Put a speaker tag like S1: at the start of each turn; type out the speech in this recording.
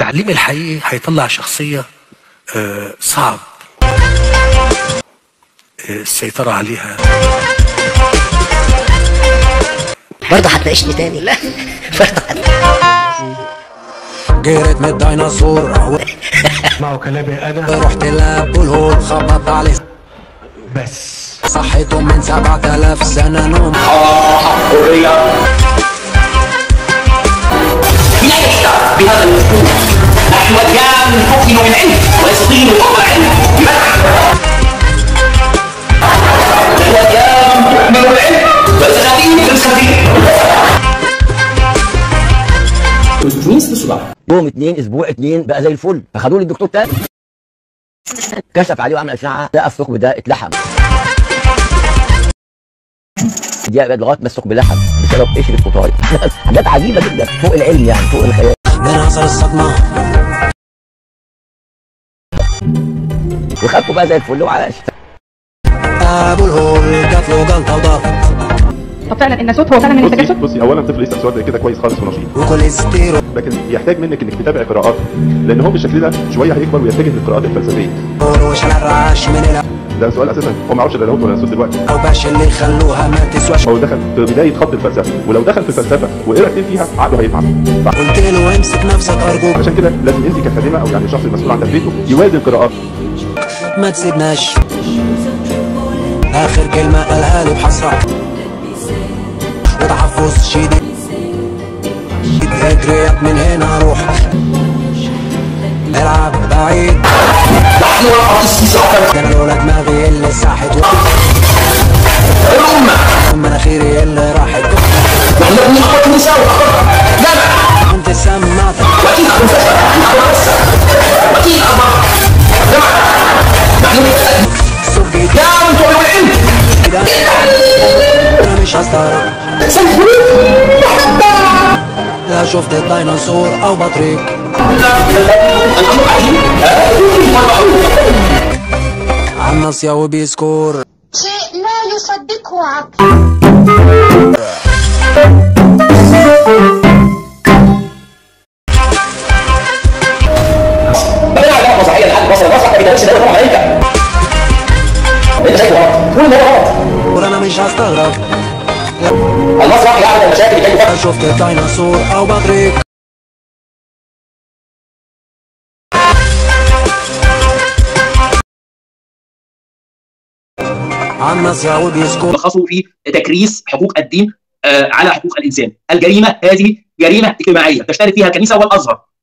S1: التعليم الحقيقي هيطلع شخصية آه، صعب آه، السيطرة عليها
S2: برضه هتناقشني تاني لا برضه هت...
S3: جريت من الديناصور
S4: اسمعوا كلامي انا
S3: رحت لابو الهول خبط عليه
S4: بس
S3: صحيتهم من سبعة آلاف سنة نوم
S5: بنجد بهذا الاسلوب نحن ايام نؤمن بالعلم ونستطيع فضل العلم بمدح نحن ايام تؤمن بالعلم والسخافين بالسخافين
S6: مين الصداع يوم اتنين اسبوع اتنين بقى زي الفل فخدوه للدكتور تاني كشف عليه وعمل اشعه لقى الثقب ده اتلحم دي بقى لغايه ما الثقب لحم بسبب قشره فطاري حاجات عجيبه جدا فوق العلم يعني فوق الخيال
S3: من اثر الصدمة
S6: وخدته بقى زي الفل وعاش
S3: ابو الهول جات له جلطة وضغط
S7: طب فعلا الناسوت هو فعلا من
S8: بصي
S7: التجسد
S8: بصي اولا طفل يسال سؤال زي كده كويس خالص ونشيط
S3: وكوليسترول
S8: لكن يحتاج منك انك تتابع قراءات لان هو بالشكل ده شويه هيكبر ويتجه للقراءات الفلسفيه
S3: وش الرعاش من الأ-
S8: ده سؤال اساسا هو ما يعرفش لا لاهوت ولا ناسوت دلوقتي
S3: او باش اللي خلوها ما تسواش
S8: هو دخل في بدايه خط الفلسفه ولو دخل في الفلسفه وقرا كتير فيها عقله هيتعب
S3: قلت له امسك نفسك ارجوك
S8: عشان كده لازم انت كخادمه او يعني الشخص المسؤول عن تربيته يوازن قراءات
S3: ما تسيبناش اخر كلمة قالها لي بحسرة وتحفظ شديد اجريت من هنا روح العب بعيد
S5: نحن نرفع استسراء
S3: ده انا لولا دماغي اللي ساحت
S5: الامه
S3: مناخيري اللي راحت
S5: نحن نبني اقوى النساء واقوى جامعه
S3: كنت سمعتك
S5: واكيد اقوى مستشفى اقوى مؤسسه واكيد اقوى جامعه نحن
S3: صبي
S5: يا من تؤمن بالعلم
S3: كده انا مش هستغرب لا شفت الديناصور او بطريق
S5: الامر عجيب والمعروف
S3: عن ناصية وبيسكور
S9: شيء لا يصدقه عقل
S5: بنى علاقه صحيه لحد مصر مصر ما بيدرسش دوله طبعا انت انت شايفه غلط كل ده غلط
S3: وانا مش هستغرب
S5: المسرح يعمل المشاكل اللي
S3: لا شفت الديناصور او بطريق عن ناصية وبيسكور
S10: لخصوا في تكريس حقوق الدين آه، على حقوق الانسان الجريمه هذه جريمه اجتماعيه تشترك فيها الكنيسه والازهر